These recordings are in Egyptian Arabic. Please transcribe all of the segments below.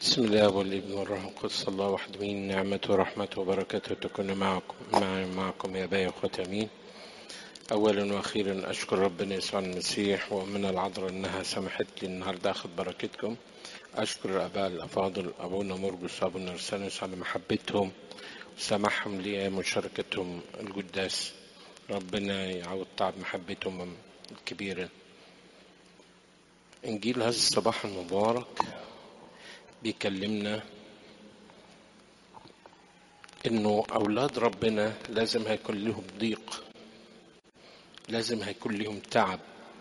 بسم الله والابن والروح القدس الله وحده من نعمته ورحمته وبركاته تكون معكم مع معكم يا ابايا واخواتي امين اولا واخيرا اشكر ربنا يسوع المسيح ومن العذراء انها سمحت لي النهارده اخذ بركتكم اشكر الاباء الافاضل ابونا مرقس وابونا ارسانوس على محبتهم وسماحهم لي مشاركتهم القداس ربنا يعوض تعب محبتهم الكبيره انجيل هذا الصباح المبارك بيكلمنا انه اولاد ربنا لازم هيكون لهم ضيق لازم هيكون لهم تعب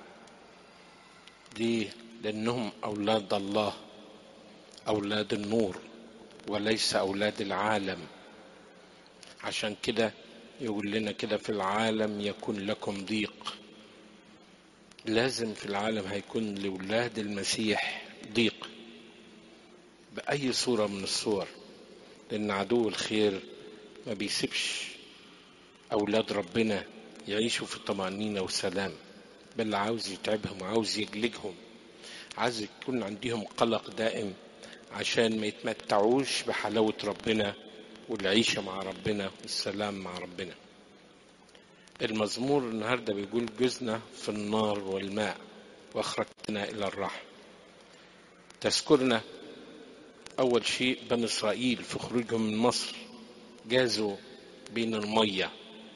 ليه لانهم اولاد الله اولاد النور وليس اولاد العالم عشان كده يقول لنا كده في العالم يكون لكم ضيق لازم في العالم هيكون لولاد المسيح ضيق بأي صورة من الصور لأن عدو الخير ما بيسيبش أولاد ربنا يعيشوا في طمأنينة وسلام بل عاوز يتعبهم عاوز يجلجهم عاوز يكون عندهم قلق دائم عشان ما يتمتعوش بحلاوة ربنا والعيشة مع ربنا والسلام مع ربنا المزمور النهاردة بيقول جزنا في النار والماء واخرجتنا إلى الرحم تذكرنا أول شيء بني إسرائيل في خروجهم من مصر جازوا بين المية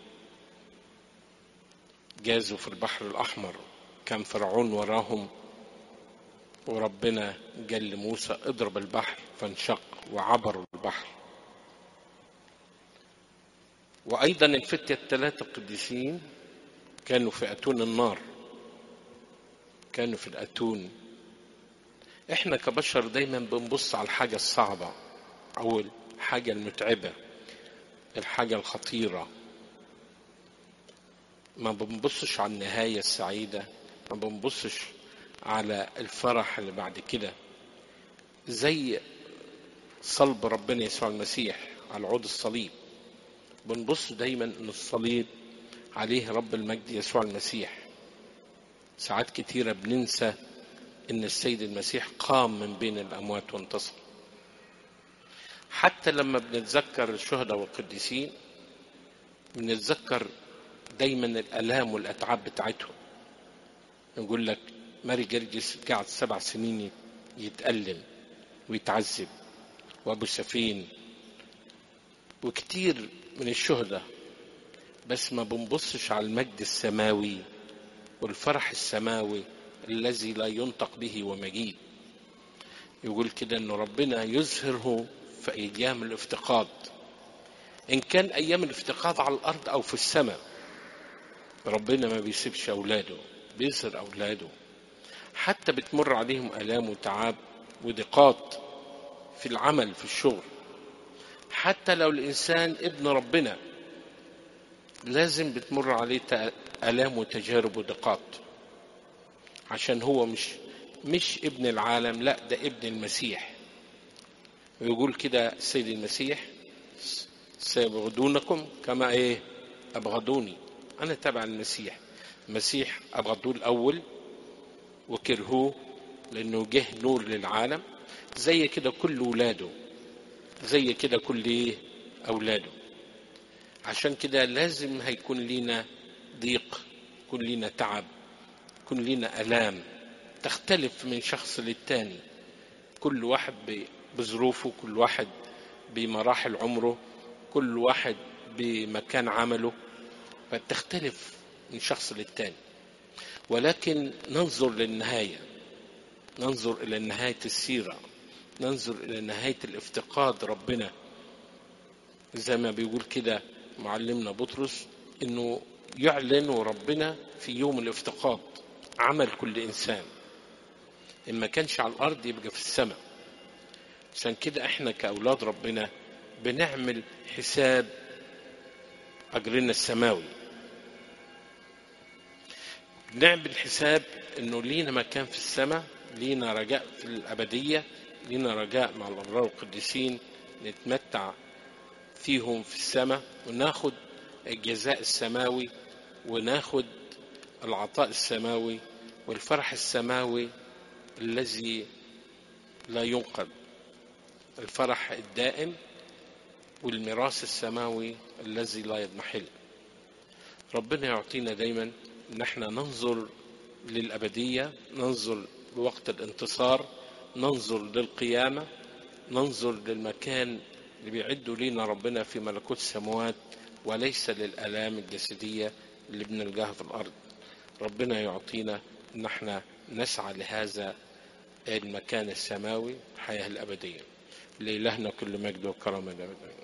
جازوا في البحر الأحمر كان فرعون وراهم وربنا قال لموسى اضرب البحر فانشق وعبروا البحر وأيضا الفتية الثلاثة القديسين كانوا في أتون النار كانوا في الأتون احنا كبشر دايما بنبص على الحاجة الصعبة أو الحاجة المتعبة الحاجة الخطيرة ما بنبصش على النهاية السعيدة ما بنبصش على الفرح اللي بعد كده زي صلب ربنا يسوع المسيح على عود الصليب بنبص دايما ان الصليب عليه رب المجد يسوع المسيح ساعات كتيرة بننسى ان السيد المسيح قام من بين الاموات وانتصر حتى لما بنتذكر الشهداء والقديسين بنتذكر دايما الالام والاتعاب بتاعتهم نقول لك ماري جرجس قعد سبع سنين يتألم ويتعذب وابو سفين وكتير من الشهداء بس ما بنبصش على المجد السماوي والفرح السماوي الذي لا ينطق به ومجيد يقول كده ان ربنا يظهره في ايام الافتقاد ان كان ايام الافتقاد على الارض او في السماء ربنا ما بيسيبش اولاده بيظهر اولاده حتى بتمر عليهم الام وتعاب وضيقات في العمل في الشغل حتى لو الانسان ابن ربنا لازم بتمر عليه الام وتجارب وضيقات عشان هو مش مش ابن العالم لا ده ابن المسيح ويقول كده السيد المسيح سيبغضونكم كما ايه ابغضوني انا تبع المسيح المسيح ابغضوه الاول وكرهوه لانه جه نور للعالم زي كده كل ولاده زي كده كل ايه اولاده عشان كده لازم هيكون لينا ضيق يكون لينا تعب يكون لنا ألام تختلف من شخص للتاني كل واحد بظروفه كل واحد بمراحل عمره كل واحد بمكان عمله فتختلف من شخص للتاني ولكن ننظر للنهاية ننظر إلى نهاية السيرة ننظر إلى نهاية الافتقاد ربنا زي ما بيقول كده معلمنا بطرس إنه يعلن ربنا في يوم الافتقاد عمل كل انسان ان ما كانش على الارض يبقى في السماء عشان كده احنا كاولاد ربنا بنعمل حساب اجرنا السماوي بنعمل حساب انه لينا مكان في السماء لينا رجاء في الابديه لينا رجاء مع الابرار القديسين نتمتع فيهم في السماء وناخد الجزاء السماوي وناخد العطاء السماوي والفرح السماوي الذي لا ينقذ الفرح الدائم والميراث السماوي الذي لا يضمحل ربنا يعطينا دايما ان احنا ننظر للأبدية ننظر لوقت الانتصار ننظر للقيامة ننظر للمكان اللي بيعده لينا ربنا في ملكوت السماوات وليس للآلام الجسدية اللي بنلقاها في الأرض ربنا يعطينا ان احنا نسعى لهذا المكان السماوي الحياة الأبدية لإلهنا كل مجد وكرم الأبد